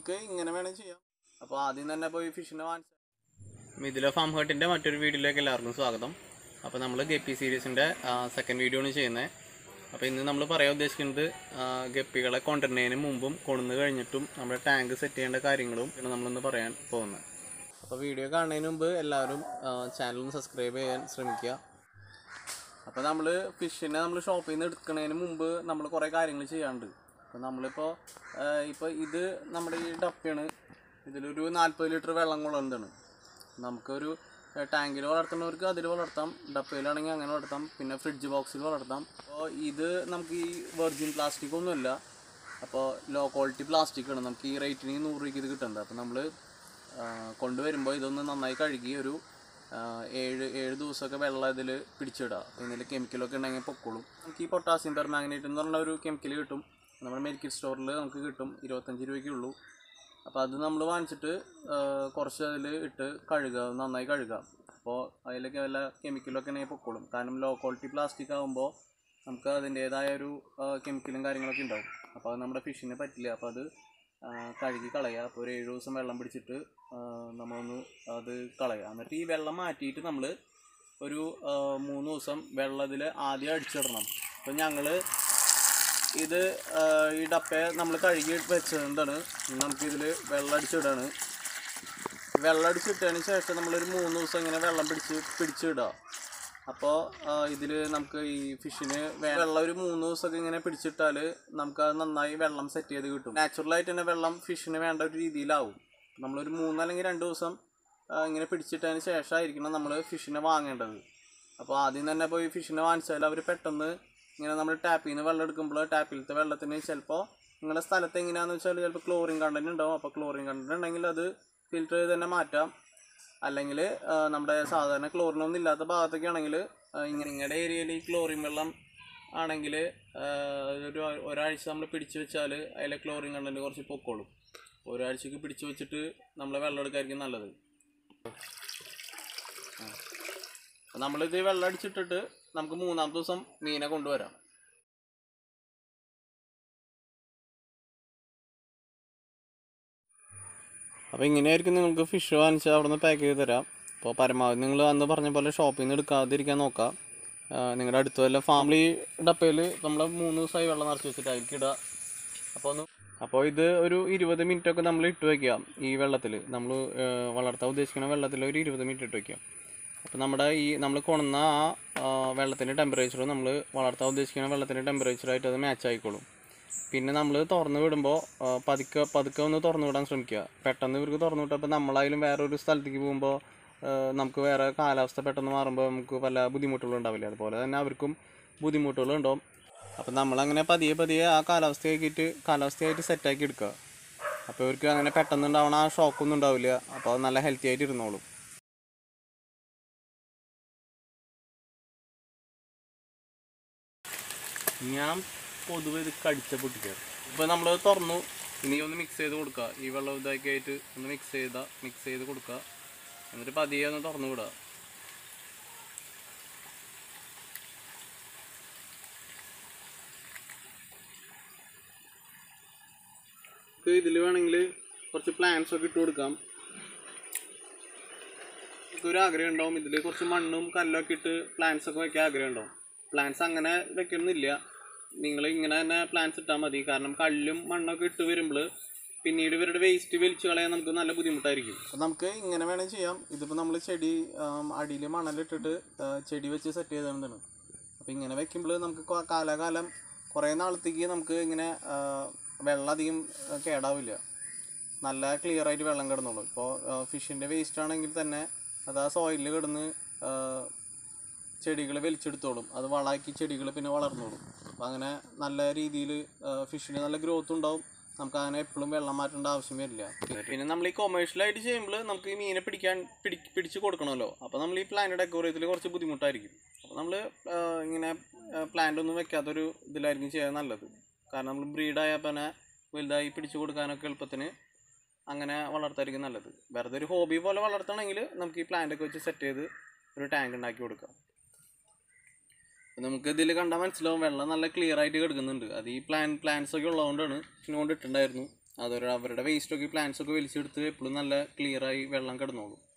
നമുക്ക് ഇങ്ങനെ വേണേൽ ചെയ്യാം അപ്പോൾ ആദ്യം തന്നെ പോയി ഫിഷിനെ വാങ്ങിച്ച ഇതിലെ ഫാം ഹേർട്ടിൻ്റെ മറ്റൊരു വീഡിയോയിലേക്ക് എല്ലാവർക്കും സ്വാഗതം അപ്പോൾ നമ്മൾ ഗപ്പി സീരീസിൻ്റെ സെക്കൻഡ് വീഡിയോ ആണ് ചെയ്യുന്നത് അപ്പോൾ ഇന്ന് നമ്മൾ പറയാൻ ഉദ്ദേശിക്കുന്നത് ആ, ഗപ്പികളെ കൊണ്ടുവരുന്നതിന് മുമ്പും കൊണ്ടുവന്ന് കഴിഞ്ഞിട്ടും നമ്മുടെ ടാങ്ക് സെറ്റ് ചെയ്യേണ്ട കാര്യങ്ങളും ആണ് നമ്മളിന്ന് പറയാൻ പോകുന്നത് അപ്പോൾ വീഡിയോ കാണുന്നതിന് മുമ്പ് എല്ലാവരും ചാനൽ ഒന്ന് സബ്സ്ക്രൈബ് ചെയ്യാൻ ശ്രമിക്കുക അപ്പോൾ നമ്മൾ ഫിഷിനെ നമ്മൾ ഷോപ്പിൽ നിന്ന് എടുക്കുന്നതിന് മുമ്പ് നമ്മൾ കുറേ കാര്യങ്ങൾ ചെയ്യാറുണ്ട് അപ്പോൾ നമ്മളിപ്പോൾ ഇപ്പോൾ ഇത് നമ്മുടെ ഈ ഡപ്പയാണ് ഇതിലൊരു നാൽപ്പത് ലിറ്റർ വെള്ളം കൊള്ളുന്നതാണ് നമുക്കൊരു ടാങ്കിൽ വളർത്തുന്നവർക്ക് അതിൽ വളർത്താം ഡപ്പയിലാണെങ്കിൽ അങ്ങനെ വളർത്താം പിന്നെ ഫ്രിഡ്ജ് ബോക്സിൽ വളർത്താം അപ്പോൾ ഇത് നമുക്ക് ഈ വെർജിൻ പ്ലാസ്റ്റിക് ഒന്നുമില്ല അപ്പോൾ ലോ ക്വാളിറ്റി പ്ലാസ്റ്റിക് ആണ് നമുക്ക് ഈ റേറ്റിന് ഈ നൂറ് രൂപയ്ക്ക് ഇത് കിട്ടുന്നത് അപ്പോൾ നമ്മൾ കൊണ്ടുവരുമ്പോൾ ഇതൊന്ന് നന്നായി കഴുകി ഒരു ആ, ഏഴ് ഏഴ് ദിവസമൊക്കെ വെള്ളം ഇതിൽ പിടിച്ചിടുക അപ്പോൾ ഇതിൽ കെമിക്കലൊക്കെ ഉണ്ടെങ്കിൽ പൊക്കോളും നമുക്ക് ഈ പൊട്ടാസ്യം പെർമാഗ്നേറ്റ് എന്ന് പറഞ്ഞ ഒരു കെമിക്കൽ കിട്ടും നമ്മുടെ മെഡിക്കൽ സ്റ്റോറിൽ നമുക്ക് കിട്ടും ഇരുപത്തഞ്ച് രൂപയ്ക്കേ ഉള്ളൂ അപ്പോൾ അത് നമ്മൾ വാങ്ങിച്ചിട്ട് ആ, കുറച്ച് അതിൽ ഇട്ട് കഴുകുക നന്നായി കഴുകുക അപ്പോൾ അതിലൊക്കെ വല്ല കെമിക്കലൊക്കെ ഉണ്ടെങ്കിൽ പൊക്കോളും കാരണം ലോ ക്വാളിറ്റി പ്ലാസ്റ്റിക് ആകുമ്പോൾ നമുക്ക് അതിൻ്റേതായ ഒരു കെമിക്കലും കാര്യങ്ങളൊക്കെ ഉണ്ടാവും അപ്പോൾ അത് നമ്മുടെ ഫിഷിന് പറ്റില്ല അപ്പോൾ അത് ആ, കഴുകി കളയുക അപ്പോൾ ഒരു ഏഴ് ദിവസം വെള്ളം പിടിച്ചിട്ട് ആ, നമ്മളൊന്ന് അത് കളയുക എന്നിട്ട് ഈ വെള്ളം മാറ്റിയിട്ട് നമ്മൾ ഒരു ആ, മൂന്ന് ദിവസം വെള്ളത്തിൽ ആദ്യം അടിച്ചിടണം അപ്പോൾ ഞങ്ങൾ ഇത് ആ, ഈ ഡപ്പയെ നമ്മൾ കഴുകി വെച്ചതുകൊണ്ടാണ് നമുക്കിതിൽ വെള്ളം അടിച്ചിടാണ് വെള്ളം അടിച്ചിട്ടതിന് ശേഷം നമ്മളൊരു മൂന്ന് ദിവസം ഇങ്ങനെ വെള്ളം പിടിച്ച് പിടിച്ചിടുക അപ്പോൾ ഇതിൽ നമുക്ക് ഈ ഫിഷിന് വെള്ളം ഒരു മൂന്ന് ദിവസമൊക്കെ ഇങ്ങനെ പിടിച്ചിട്ടാൽ നമുക്ക് അത് നന്നായി വെള്ളം സെറ്റ് ചെയ്ത് കിട്ടും നാച്ചുറലായിട്ട് തന്നെ വെള്ളം ഫിഷിന് വേണ്ട ഒരു രീതിയിലാവും നമ്മളൊരു മൂന്ന് അല്ലെങ്കിൽ രണ്ട് ദിവസം ആ, ഇങ്ങനെ പിടിച്ചിട്ടതിന് ശേഷമായിരിക്കണം നമ്മൾ ഫിഷിനെ വാങ്ങേണ്ടത് അപ്പോൾ ആദ്യം തന്നെ പോയി ഫിഷിനെ വാങ്ങിച്ചാൽ അവർ പെട്ടെന്ന് ഇങ്ങനെ നമ്മൾ ടാപ്പിൽ നിന്ന് വെള്ളം എടുക്കുമ്പോൾ ടാപ്പിലത്തെ വെള്ളത്തിന് ചിലപ്പോൾ നിങ്ങളുടെ സ്ഥലത്ത് എങ്ങനെയാണെന്ന് വെച്ചാൽ ചിലപ്പോൾ ക്ലോറിൻ കണ്ടൻറ്റ് ഉണ്ടാവും അപ്പോൾ ക്ലോറിൻ കണ്ടൻറ്റ് ഉണ്ടെങ്കിൽ അത് ഫിൽറ്റർ ചെയ്ത് തന്നെ മാറ്റാം അല്ലെങ്കിൽ നമ്മുടെ സാധാരണ ക്ലോറിനൊന്നും ഇല്ലാത്ത ഭാഗത്തൊക്കെ ആണെങ്കിൽ ഇങ്ങനെ നിങ്ങളുടെ ഏരിയയിൽ ഈ ക്ലോറിൻ വെള്ളം ആണെങ്കിൽ ഒരു ഒരാഴ്ച നമ്മൾ പിടിച്ചു വെച്ചാൽ അതിലെ ക്ലോറിൻ കണ്ടൻറ്റ് കുറച്ച് പൊക്കോളും ഒരാഴ്ചക്ക് പിടിച്ചു വെച്ചിട്ട് നമ്മൾ വെള്ളം എടുക്കായിരിക്കും നല്ലത് അപ്പോൾ നമ്മളിത് വെള്ളം അടിച്ചിട്ടിട്ട് നമുക്ക് മൂന്നാമത്തെ ദിവസം മീനെ കൊണ്ടുവരാം അപ്പോൾ ഇങ്ങനെയായിരിക്കും നിങ്ങൾക്ക് ഫിഷ് വാങ്ങിച്ച് അവിടെ നിന്ന് പാക്ക് ചെയ്ത് തരാം അപ്പോൾ പരമാവധി നിങ്ങൾ അന്ന് പറഞ്ഞ പോലെ ഷോപ്പിൽ നിന്ന് എടുക്കാതിരിക്കാൻ നോക്കാം നിങ്ങളുടെ അടുത്ത് വല്ല ഫാമിലി ഡപ്പയിൽ നമ്മൾ മൂന്ന് ദിവസമായി വെള്ളം നിറച്ച് വെച്ചിട്ട് അതിലേക്ക് ഇടുക അപ്പോൾ ഒന്ന് അപ്പോൾ ഇത് ഒരു ഇരുപത് മിനിറ്റ് ഒക്കെ നമ്മൾ ഇട്ട് വയ്ക്കാം ഈ വെള്ളത്തിൽ നമ്മൾ വളർത്താൻ ഉദ്ദേശിക്കുന്ന വെള്ളത്തിൽ ഒരു ഇരുപത് മിനിറ്റ് ഇട്ട് വയ്ക്കാം അപ്പോൾ നമ്മുടെ ഈ നമ്മൾ കൊണ്ടുവന്ന ആ വെള്ളത്തിൻ്റെ ടെമ്പറേച്ചർ നമ്മൾ വളർത്താൻ ഉദ്ദേശിക്കുന്ന വെള്ളത്തിൻ്റെ ടെമ്പറേച്ചറായിട്ട് അത് മാച്ച് ആയിക്കോളും പിന്നെ നമ്മൾ തുറന്ന് വിടുമ്പോൾ പതുക്കെ പതുക്കെ ഒന്ന് തുറന്ന് വിടാൻ ശ്രമിക്കുക പെട്ടെന്ന് ഇവർക്ക് തുറന്ന് വിട്ടപ്പോൾ നമ്മളായാലും വേറെ ഒരു സ്ഥലത്തേക്ക് പോകുമ്പോൾ നമുക്ക് വേറെ കാലാവസ്ഥ പെട്ടെന്ന് മാറുമ്പോൾ നമുക്ക് പല ബുദ്ധിമുട്ടുകളും ഉണ്ടാവില്ല അതുപോലെ തന്നെ അവർക്കും ബുദ്ധിമുട്ടുകൾ ഉണ്ടാവും അപ്പോൾ നമ്മളങ്ങനെ പതിയെ പതിയെ ആ കാലാവസ്ഥയാക്കിയിട്ട് കാലാവസ്ഥയായിട്ട് സെറ്റാക്കി എടുക്കുക അപ്പോൾ ഇവർക്ക് അങ്ങനെ പെട്ടെന്ന് ഉണ്ടാവണ ആ ഷോക്കൊന്നും ഉണ്ടാവില്ല അപ്പോൾ അത് നല്ല ഹെൽത്തി ആയിട്ട് ഇരുന്നോളും ഞാൻ പൊതുവെ ഇത് കടിച്ച പൊട്ടിക്കാറ് ഇപ്പോൾ നമ്മൾ തുറന്നു ഇനി ഒന്ന് മിക്സ് ചെയ്ത് കൊടുക്കുക ഈ വെള്ളം ഇതാക്കി ആയിട്ട് ഒന്ന് മിക്സ് ചെയ്താൽ മിക്സ് ചെയ്ത് കൊടുക്കുക എന്നിട്ട് പതിയെ ഒന്ന് തുറന്നു വിടുക ഇതിൽ വേണമെങ്കിൽ കുറച്ച് പ്ലാന്റ്സ് ഒക്കെ ഇട്ട് കൊടുക്കാം ഒരു ആഗ്രഹം ഉണ്ടാവും ഇതിൽ കുറച്ച് മണ്ണും കല്ലൊക്കെ ഇട്ട് പ്ലാന്റ്സ് ഒക്കെ വെക്കാൻ ആഗ്രഹം ഉണ്ടാവും പ്ലാന്റ്സ് അങ്ങനെ വെക്കണമെന്നില്ല നിങ്ങൾ ഇങ്ങനെ തന്നെ പ്ലാന്റ്സ് ഇട്ടാൽ മതി കാരണം കല്ലും മണ്ണൊക്കെ ഇട്ട് വരുമ്പോൾ പിന്നീട് ഇവരുടെ വേസ്റ്റ് വലിച്ചു കളയാൻ നമുക്ക് നല്ല ബുദ്ധിമുട്ടായിരിക്കും അപ്പോൾ നമുക്ക് ഇങ്ങനെ വേണമെങ്കിൽ ചെയ്യാം ഇതിപ്പോൾ നമ്മൾ ചെടി അടിയിൽ മണലിട്ടിട്ട് ആ, ചെടി വെച്ച് സെറ്റ് ചെയ്തതാണ് അപ്പോൾ ഇങ്ങനെ വെക്കുമ്പോൾ നമുക്ക് കൊ- കാലാകാലം കുറേ നാളത്തേക്ക് നമുക്ക് ഇങ്ങനെ ആ, വെള്ളം അധികം ആ, കേടാവില്ല നല്ല ക്ലിയർ ആയിട്ട് വെള്ളം കിടന്നുള്ളൂ ഇപ്പോൾ ഫിഷിൻ്റെ വേസ്റ്റ് ആണെങ്കിൽ തന്നെ അത് ആ സോയിലിൽ കിടന്ന് ചെടികൾ വലിച്ചെടുത്തോളും അത് വളമാക്കി ചെടികൾ പിന്നെ വളർന്നോളും അപ്പം അങ്ങനെ നല്ല രീതിയിൽ ഫിഷിന് നല്ല ഗ്രോത്ത് ഉണ്ടാവും നമുക്ക് അങ്ങനെ എപ്പോഴും വെള്ളം മാറ്റേണ്ട ആവശ്യം വരില്ല പിന്നെ നമ്മൾ ഈ കൊമേഴ്ഷ്യലായിട്ട് ചെയ്യുമ്പോൾ നമുക്ക് ഈ മീനെ പിടിക്കാൻ പിടി പിടിച്ച് കൊടുക്കണമല്ലോ അപ്പോൾ നമ്മൾ ഈ പ്ലാന്റ് ഡെക്കോറേറ്റിൽ കുറച്ച് ബുദ്ധിമുട്ടായിരിക്കും അപ്പോൾ നമ്മൾ ഇങ്ങനെ പ്ലാന്റ് ഒന്നും വെക്കാത്തൊരു ഇതിലായിരിക്കും ചെയ്യാൻ നല്ലത് കാരണം നമ്മൾ ബ്രീഡായാൽ പിന്നെ വലുതായി പിടിച്ചു കൊടുക്കാനൊക്കെ എളുപ്പത്തിന് അങ്ങനെ വളർത്തായിരിക്കും നല്ലത് വെറുതെ ഒരു ഹോബി പോലെ വളർത്തണമെങ്കിൽ നമുക്ക് ഈ plant ഒക്കെ വെച്ച് സെറ്റ് ചെയ്ത് ഒരു ടാങ്ക് ഉണ്ടാക്കി കൊടുക്കാം അപ്പോൾ നമുക്ക് ഇതിൽ കണ്ടാൽ മനസ്സിലാവും വെള്ളം നല്ല ക്ലിയർ ആയിട്ട് കിടക്കുന്നുണ്ട് അത് ഈ പ്ലാൻ പ്ലാന്റ്സ് ഒക്കെ ഉള്ളതുകൊണ്ടാണ് കൊണ്ട് ഇട്ടുണ്ടായിരുന്നു അതൊരു അവരുടെ വേസ്റ്റൊക്കെ പ്ലാന്റ്സ് ഒക്കെ വലിച്ചെടുത്ത് എപ്പോഴും നല്ല ക്ലിയറായി വെള്ളം കിടന്നോളും